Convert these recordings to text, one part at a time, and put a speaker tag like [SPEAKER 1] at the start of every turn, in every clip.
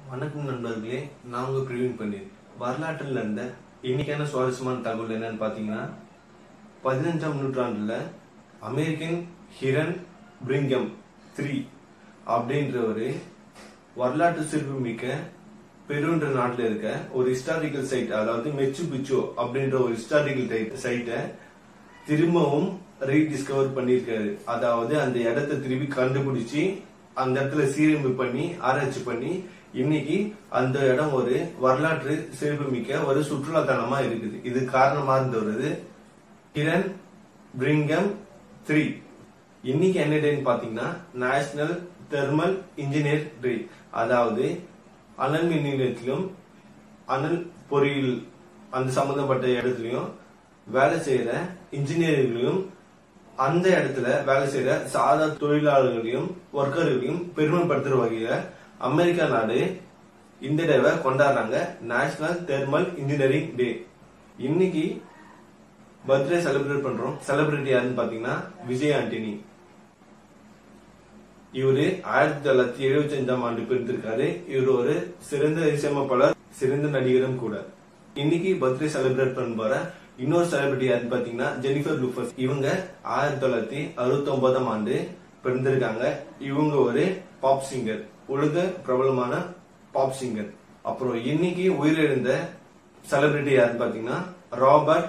[SPEAKER 1] வணக்கம் நண்பர்களே நான் உங்க பிரவீன் பன்னீர் வரலாற்றில் நடந்த இன்னைக்கான சுவாரஸ்யமான தகவல் என்னன்னு பாத்தீங்கன்னா பதினஞ்சாம் நூற்றாண்டுல அமெரிக்கன் ஹிரன் பிரிங்கம் த்ரீ அப்படின்றவரு வரலாற்று சிறப்புமிக்க பெருன்ற நாட்டுல இருக்க ஒரு ஹிஸ்டாரிக்கல் சைட் அதாவது மெச்சு பிச்சோ அப்படின்ற ஒரு ஹிஸ்டாரிக்கல் சைட்டை திரும்பவும் ரீடிஸ்கவர் பண்ணியிருக்காரு அதாவது அந்த இடத்தை திருப்பி கண்டுபிடிச்சு அந்த இடத்துல சீரமைப்பு பண்ணி ஆராய்ச்சி பண்ணி இன்னைக்கு அந்த இடம் ஒரு வரலாற்று சிறப்புமிக்க ஒரு சுற்றுலா தலமா இருக்குது இது காரணமா இருந்தது கிரண் பிரிங்கம் த்ரீ இன்னைக்கு என்ன டேன்னு பாத்தீங்கன்னா நேஷனல் தெர்மல் இன்ஜினியர் டே அதாவது அனல் மின் நிலையத்திலும் அனல் பொறியியல் அந்த சம்பந்தப்பட்ட இடத்துலயும் வேலை செய்யற இன்ஜினியர்களையும் அந்த இடத்துல வேலை செய்யற சாதா தொழிலாளர்களையும் ஒர்க்கர்களையும் பெருமைப்படுத்துற வகையில அமெரிக்கா நாடு இந்த டேவை கொண்டாடுறாங்க நேஷனல் தெர்மல் இன்ஜினியரிங் டே இன்னைக்கு பர்த்டே செலிப்ரேட் பண்றோம் செலிபிரிட்டி யாருன்னு பாத்தீங்கன்னா விஜய் ஆண்டனி இவரு ஆயிரத்தி தொள்ளாயிரத்தி எழுபத்தி அஞ்சாம் ஆண்டு பிறந்திருக்காரு இவர் ஒரு சிறந்த இசையமைப்பாளர் சிறந்த நடிகரும் கூட இன்னைக்கு பர்த்டே செலிப்ரேட் பண்ண போற இன்னொரு செலிபிரிட்டி யாருன்னு பாத்தீங்கன்னா ஜெனிஃபர் லூஃபஸ் இவங்க ஆயிரத்தி தொள்ளாயிரத்தி அறுபத்தி ஒன்பதாம் ஆண்டு பிறந்திருக்காங்க இவங்க ஒரு பாப் சிங்கர் உலக பிரபலமான பாப் சிங்கர் அப்புறம் இன்னைக்கு உயிரிழந்த செலிபிரிட்டி யாருன்னு பாத்தீங்கன்னா ராபர்ட்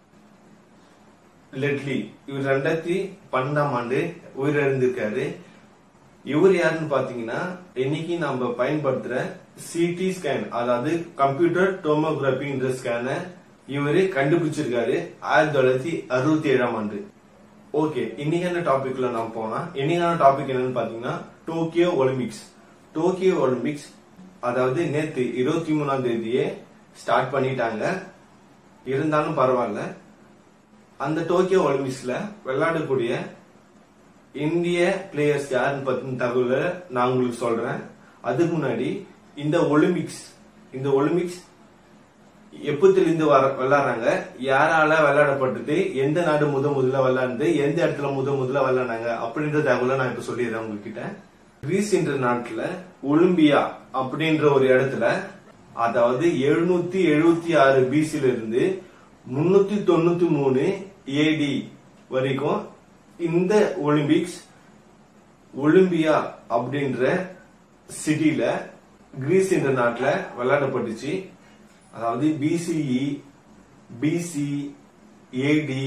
[SPEAKER 1] லெட்லி இவர் ரெண்டாயிரத்தி பன்னெண்டாம் ஆண்டு உயிரிழந்திருக்காரு இவர் யாருன்னு பாத்தீங்கன்னா இன்னைக்கு நம்ம பயன்படுத்துற சிடி ஸ்கேன் அதாவது கம்ப்யூட்டர் டோமோகிராபின்ற ஸ்கேனை இவரு கண்டுபிடிச்சிருக்காரு ஆயிரத்தி தொள்ளாயிரத்தி அறுபத்தி ஏழாம் ஆண்டு ஓகே இன்னைக்கான டாபிக்ல நாம் போனா இன்னைக்கான டாபிக் என்னன்னு பாத்தீங்கன்னா டோக்கியோ ஒலிம்பிக்ஸ் டோக்கியோ ஒலிம்பிக்ஸ் அதாவது நேத்து இருபத்தி மூணாம் தேதியே ஸ்டார்ட் பண்ணிட்டாங்க இருந்தாலும் பரவாயில்ல அந்த டோக்கியோ ஒலிம்பிக்ஸ்ல விளையாடக்கூடிய இந்திய பிளேயர்ஸ் யாருன்னு பத்தின தகவலை நான் உங்களுக்கு சொல்றேன் அதுக்கு முன்னாடி இந்த ஒலிம்பிக்ஸ் இந்த ஒலிம்பிக்ஸ் எப்பத்திலிருந்து வர விளையாடுறாங்க யாரால விளையாடப்பட்டது எந்த நாடு முத முதல்ல விளையாண்டு எந்த இடத்துல முத முதல்ல விளையாடுனாங்க அப்படின்ற தகவலை நான் இப்ப சொல்லிடுறேன் உங்ககிட்ட கிரீஸ் என்ற நாட்டுல ஒலிம்பியா அப்படின்ற ஒரு இடத்துல அதாவது எழுநூத்தி எழுபத்தி ஆறு பிசில இருந்து முன்னூத்தி தொண்ணூத்தி மூணு ஏடி வரைக்கும் இந்த ஒலிம்பிக்ஸ் ஒலிம்பியா அப்படின்ற சிட்டில கிரீஸ் என்ற நாட்டுல விளையாடப்பட்டுச்சு அதாவது பிசிஇ பிசி ஏடி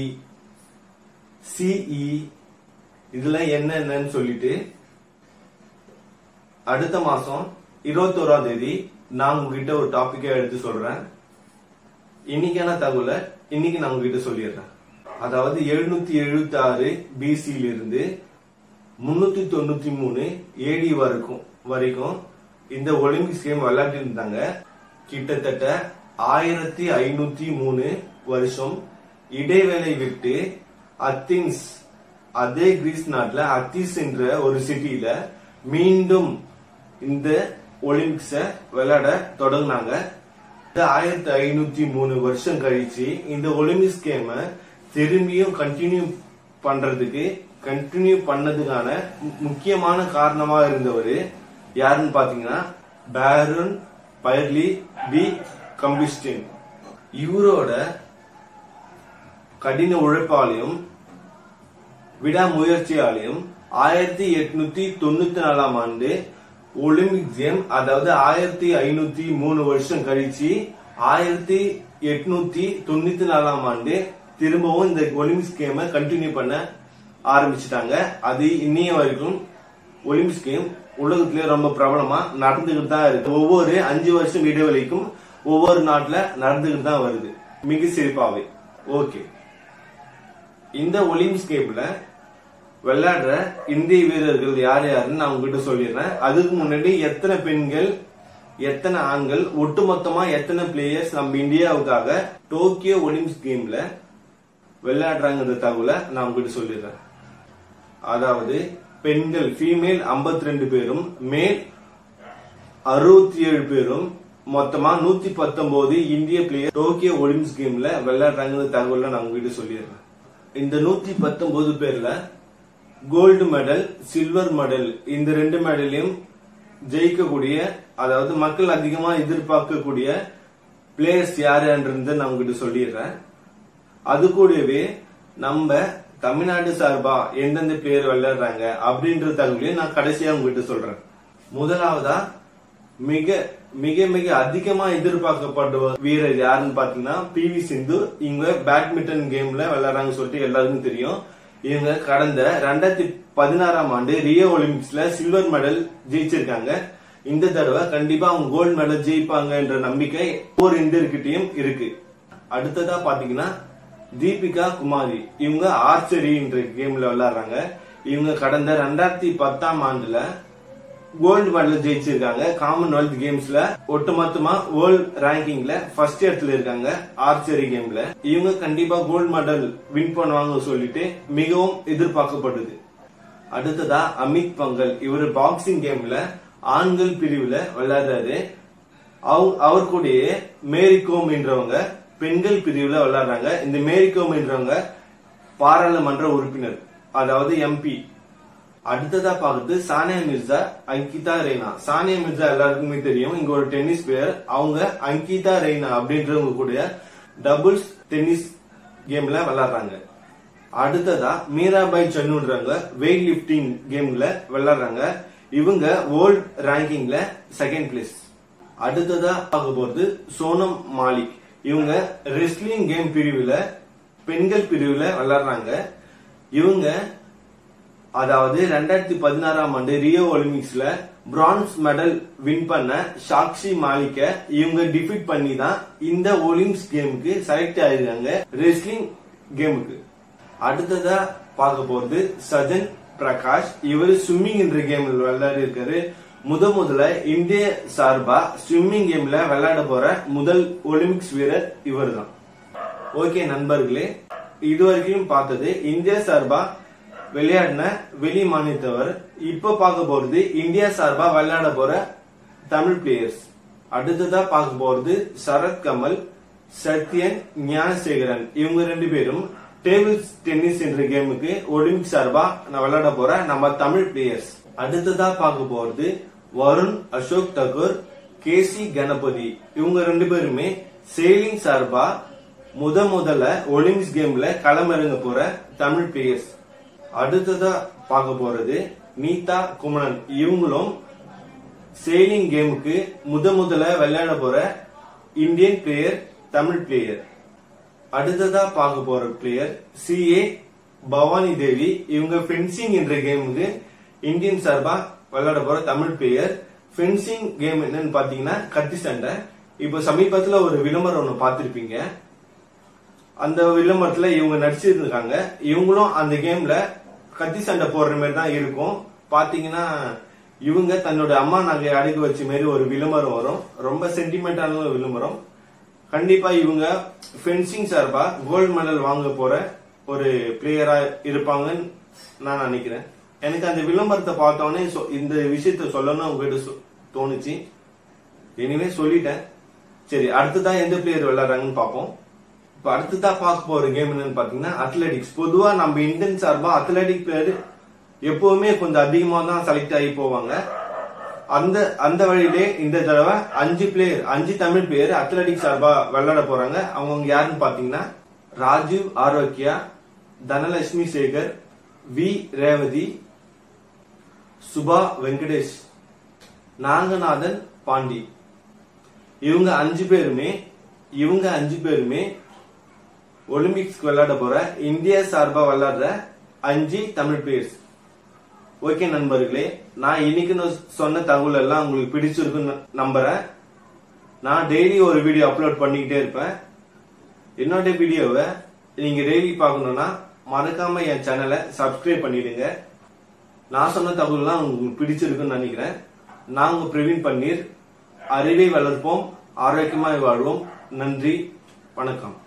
[SPEAKER 1] சிஇ இதெல்லாம் என்னென்னு சொல்லிட்டு அடுத்த மாசம் இருபத்தோராம் தேதி நான் உங்ககிட்ட ஒரு டாபிக்கா எடுத்து சொல்றேன் இன்னைக்கான தகவலை இன்னைக்கு நான் உங்ககிட்ட சொல்லிடுறேன் அதாவது எழுநூத்தி எழுபத்தி ஆறு பிசில இருந்து முன்னூத்தி தொண்ணூத்தி மூணு ஏடி வரைக்கும் வரைக்கும் இந்த ஒலிம்பிக்ஸ் கேம் விளையாட்டு இருந்தாங்க கிட்டத்தட்ட ஆயிரத்தி ஐநூத்தி மூணு வருஷம் இடைவேளை விட்டு அத்தின்ஸ் அதே கிரீஸ் நாட்டுல அத்திஸ் என்ற ஒரு சிட்டியில மீண்டும் இந்த ஒலிம்பிக்ஸ விளையாட தொடங்கினாங்க ஆயிரத்தி ஐநூத்தி மூணு வருஷம் கழிச்சு இந்த ஒலிம்பிக்ஸ் கேம திரும்பியும் கண்டினியூ பண்றதுக்கு கண்டினியூ பண்ணதுக்கான முக்கியமான காரணமா இருந்தவர் யாருன்னு பாத்தீங்கன்னா பேரன் பைர்லி டி கம்பிஸ்டின் இவரோட கடின உழைப்பாலையும் விடாமுயற்சியாலையும் ஆயிரத்தி எட்நூத்தி தொண்ணூத்தி நாலாம் ஆண்டு ஒலிம்பிக் கேம் அதாவது ஆயிரத்தி ஐநூத்தி மூணு வருஷம் கழிச்சு ஆயிரத்தி எட்நூத்தி தொண்ணூத்தி நாலாம் ஆண்டு திரும்பவும் இந்த ஒலிம்பிக்ஸ் கேமை கண்டினியூ பண்ண ஆரம்பிச்சிட்டாங்க அது இன்னைய வரைக்கும் ஒலிம்பிக்ஸ் கேம் உலகத்திலே ரொம்ப பிரபலமா நடந்துகிட்டு தான் இருக்கு ஒவ்வொரு அஞ்சு வருஷம் இடைவெளிக்கும் ஒவ்வொரு நாட்டுல நடந்துகிட்டு தான் வருது மிக சிறப்பாவே ஓகே இந்த ஒலிம்பிக்ஸ் கேம்ல விளையாடுற இந்திய வீரர்கள் யார் யாருன்னு நான் உங்ககிட்ட சொல்லிடுறேன் அதுக்கு முன்னாடி எத்தனை பெண்கள் எத்தனை ஆண்கள் ஒட்டுமொத்தமா எத்தனை பிளேயர்ஸ் நம்ம இந்தியாவுக்காக டோக்கியோ ஒலிம்பிக்ஸ் கேம்ல விளையாடுறாங்கிற தகவலை நான் உங்ககிட்ட சொல்லிடுறேன் அதாவது பெண்கள் ஃபீமேல் 52 ரெண்டு பேரும் மேல் அறுபத்தி ஏழு பேரும் மொத்தமா நூத்தி பத்தொன்பது இந்திய பிளேயர் டோக்கியோ ஒலிம்பிக்ஸ் கேம்ல விளையாடுறாங்கிற தகவலை நான் உங்ககிட்ட சொல்லிடுறேன் இந்த நூத்தி பத்தொன்பது பேர்ல கோல்டு மெடல் சில்வர் மெடல் இந்த ரெண்டு மெடலையும் ஜெயிக்கக்கூடிய அதாவது மக்கள் அதிகமா எதிர்பார்க்கக்கூடிய பிளேயர்ஸ் யாருன்றது நான் உங்ககிட்ட சொல்லிடுறேன் அது கூடவே நம்ம தமிழ்நாடு சார்பா எந்தெந்த பிளேயர் விளையாடுறாங்க அப்படின்ற தகவலையும் நான் கடைசியா உங்ககிட்ட சொல்றேன் முதலாவதா மிக மிக மிக அதிகமா எதிர்பார்க்கப்படுற வீரர் யாருன்னு பாத்தீங்கன்னா பி வி சிந்து இவங்க பேட்மிண்டன் கேம்ல விளையாடுறாங்க சொல்லிட்டு எல்லாருக்கும் தெரியும் இவங்க கடந்த ரெண்டாயிரத்தி பதினாறாம் ஆண்டு ரியோ ஒலிம்பிக்ஸ்ல சில்வர் மெடல் ஜெயிச்சிருக்காங்க இந்த தடவை கண்டிப்பா அவங்க கோல்டு மெடல் ஜெயிப்பாங்கன்ற நம்பிக்கை ஒவ்வொரு இந்தியர்கிட்டயும் இருக்கு அடுத்ததா பாத்தீங்கன்னா தீபிகா குமாரி இவங்க ஆர்ச்சரின்ற கேம்ல விளையாடுறாங்க இவங்க கடந்த ரெண்டாயிரத்தி பத்தாம் ஆண்டுல கோல்டு மெடல் ஜெயிச்சிருக்காங்க காமன்வெல்த் கேம்ஸ்ல ஒட்டுமொத்தமா வேர்ல்ட் ரேங்கிங்ல ஃபர்ஸ்ட் இடத்துல இருக்காங்க ஆர்ச்சரி கேம்ல இவங்க கண்டிப்பா கோல்டு மெடல் வின் பண்ணுவாங்க சொல்லிட்டு மிகவும் எதிர்பார்க்கப்படுது அடுத்ததா அமித் பங்கல் இவர் பாக்ஸிங் கேம்ல ஆண்கள் பிரிவுல விளையாடுறாரு அவ- அவர் கூடயே மேரி கோம் என்றவங்க பெண்கள் பிரிவுல விளையாடுறாங்க இந்த மேரி கோம் என்றவங்க பாராளுமன்ற உறுப்பினர் அதாவது எம்பி அடுத்ததா பார்க்குறது சானியா மிர்சா அங்கிதா ரெய்னா சானியா மிர்சா எல்லாருக்குமே தெரியும் இங்க ஒரு டென்னிஸ் பிளேயர் அவங்க அங்கிதா ரெய்னா அப்படின்றவங்க கூட டபுள்ஸ் டென்னிஸ் கேம்ல விளையாடுறாங்க அடுத்ததா மீராபாய் சன்னுன்றவங்க வெயிட் லிஃப்டிங் கேம்ல விளையாடுறாங்க இவங்க வேர்ல்ட் ரேங்கிங்ல செகண்ட் பிளேஸ் அடுத்ததா பார்க்க போறது சோனம் மாலிக் இவங்க ரெஸ்லிங் கேம் பிரிவுல பெண்கள் பிரிவுல விளையாடுறாங்க இவங்க அதாவது ரெண்டாயிரத்தி பதினாறாம் ஆண்டு ரியோ ஒலிம்பிக்ஸ்ல பிரான்ஸ் மெடல் வின் பண்ண சாக்ஷி மாலிக்க இவங்க டிஃபீட் பண்ணி தான் இந்த ஒலிம்பிக்ஸ் கேமுக்கு செலக்ட் ஆயிருக்காங்க ரெஸ்லிங் கேமுக்கு அடுத்ததா பார்க்க போறது சஜன் பிரகாஷ் இவர் ஸ்விம்மிங் என்ற கேம்ல விளையாடி இருக்காரு முத முதல்ல இந்திய சார்பா ஸ்விம்மிங் கேம்ல விளையாட போற முதல் ஒலிம்பிக்ஸ் வீரர் இவர்தான் ஓகே நண்பர்களே இதுவரைக்கும் பார்த்தது இந்தியா சார்பா விளையாடின வெளி மாநிலத்தவர் இப்ப பார்க்க போறது இந்தியா சார்பா விளையாட போற தமிழ் பிளேயர்ஸ் அடுத்ததா பார்க்க போறது சரத் கமல் சத்யன் ஞானசேகரன் இவங்க ரெண்டு பேரும் டேபிள் டென்னிஸ் என்ற கேமுக்கு ஒலிம்பிக் சார்பா நான் விளையாட போற நம்ம தமிழ் பிளேயர்ஸ் அடுத்ததா பார்க்க போறது வருண் அசோக் தகூர் கேசி கணபதி இவங்க ரெண்டு பேருமே சேலிங் சார்பா முத முதல்ல ஒலிம்பிக்ஸ் கேம்ல களமிறங்க போற தமிழ் பிளேயர்ஸ் அடுத்ததா பார்க்க போறது நீதா குமரன் இவங்களும் சேலிங் கேமுக்கு முத முதல்ல விளையாட போற இந்தியன் பிளேயர் தமிழ் பிளேயர் அடுத்ததா பார்க்க போற player C A Bhavani Devi இவங்க ஃபென்சிங் என்ற கேமுக்கு இந்தியன் சார்பா விளையாட போற தமிழ் பிளேயர் ஃபென்சிங் கேம் என்னன்னு பாத்தீங்கன்னா கத்தி சண்டை இப்போ சமீபத்துல ஒரு விளம்பரம் ஒண்ணு பார்த்திருப்பீங்க அந்த விளம்பரத்துல இவங்க நடிச்சிருக்காங்க இவங்களும் அந்த கேம்ல கத்தி சண்டை போடுற மாதிரி தான் இருக்கும் பாத்தீங்கன்னா இவங்க தன்னோட அம்மா நகையை அடகு வச்ச மாதிரி ஒரு விளம்பரம் வரும் ரொம்ப சென்டிமெண்டான ஒரு விளம்பரம் கண்டிப்பா இவங்க ஃபென்சிங் சார்பா கோல்டு மெடல் வாங்க போற ஒரு பிளேயரா இருப்பாங்கன்னு நான் நினைக்கிறேன் எனக்கு அந்த விளம்பரத்தை பார்த்தோன்னே சொ- இந்த விஷயத்த சொல்லணும் உங்ககிட்ட சொ- தோணுச்சு எனிவே சொல்லிட்டேன் சரி அடுத்ததான் எந்த பிளேயர் விளையாடுறாங்கன்னு பார்ப்போம் இப்ப அடுத்ததா பார்க்க போற கேம் என்னன்னு பாத்தீங்கன்னா அத்லெட்டிக்ஸ் பொதுவா நம்ம இந்தியன் சார்பா அத்லெட்டிக் பிளேயர் எப்பவுமே கொஞ்சம் அதிகமா தான் செலக்ட் ஆகி போவாங்க அந்த அந்த வழியிலே இந்த தடவை அஞ்சு பிளேயர் அஞ்சு தமிழ் பிளேயர் அத்லெட்டிக் சார்பா விளையாட போறாங்க அவங்க யாருன்னு பாத்தீங்கன்னா ராஜீவ் ஆரோக்கியா தனலட்சுமி சேகர் வி ரேவதி சுபா வெங்கடேஷ் நாகநாதன் பாண்டி இவங்க அஞ்சு பேருமே இவங்க அஞ்சு பேருமே ஒலிம்பிக்ஸ்க்கு விளையாட போற இந்தியா சார்பா விளையாடுற அஞ்சு தமிழ் பிளேயர்ஸ் ஓகே நண்பர்களே நான் இன்னைக்கு நான் சொன்ன தகவல் எல்லாம் உங்களுக்கு பிடிச்சிருக்குன்னு நம்புறேன் நான் டெய்லி ஒரு வீடியோ அப்லோட் பண்ணிக்கிட்டே இருப்பேன் என்னோட வீடியோவை நீங்க டெய்லி பார்க்கணும்னா மறக்காம என் சேனலை சப்ஸ்கிரைப் பண்ணிடுங்க நான் சொன்ன தகவல்லாம் உங்களுக்கு பிடிச்சிருக்குன்னு நினைக்கிறேன் நான் உங்க பிரவீன் பன்னீர் அறிவை வளர்ப்போம் ஆரோக்கியமாய் வாழ்வோம் நன்றி வணக்கம்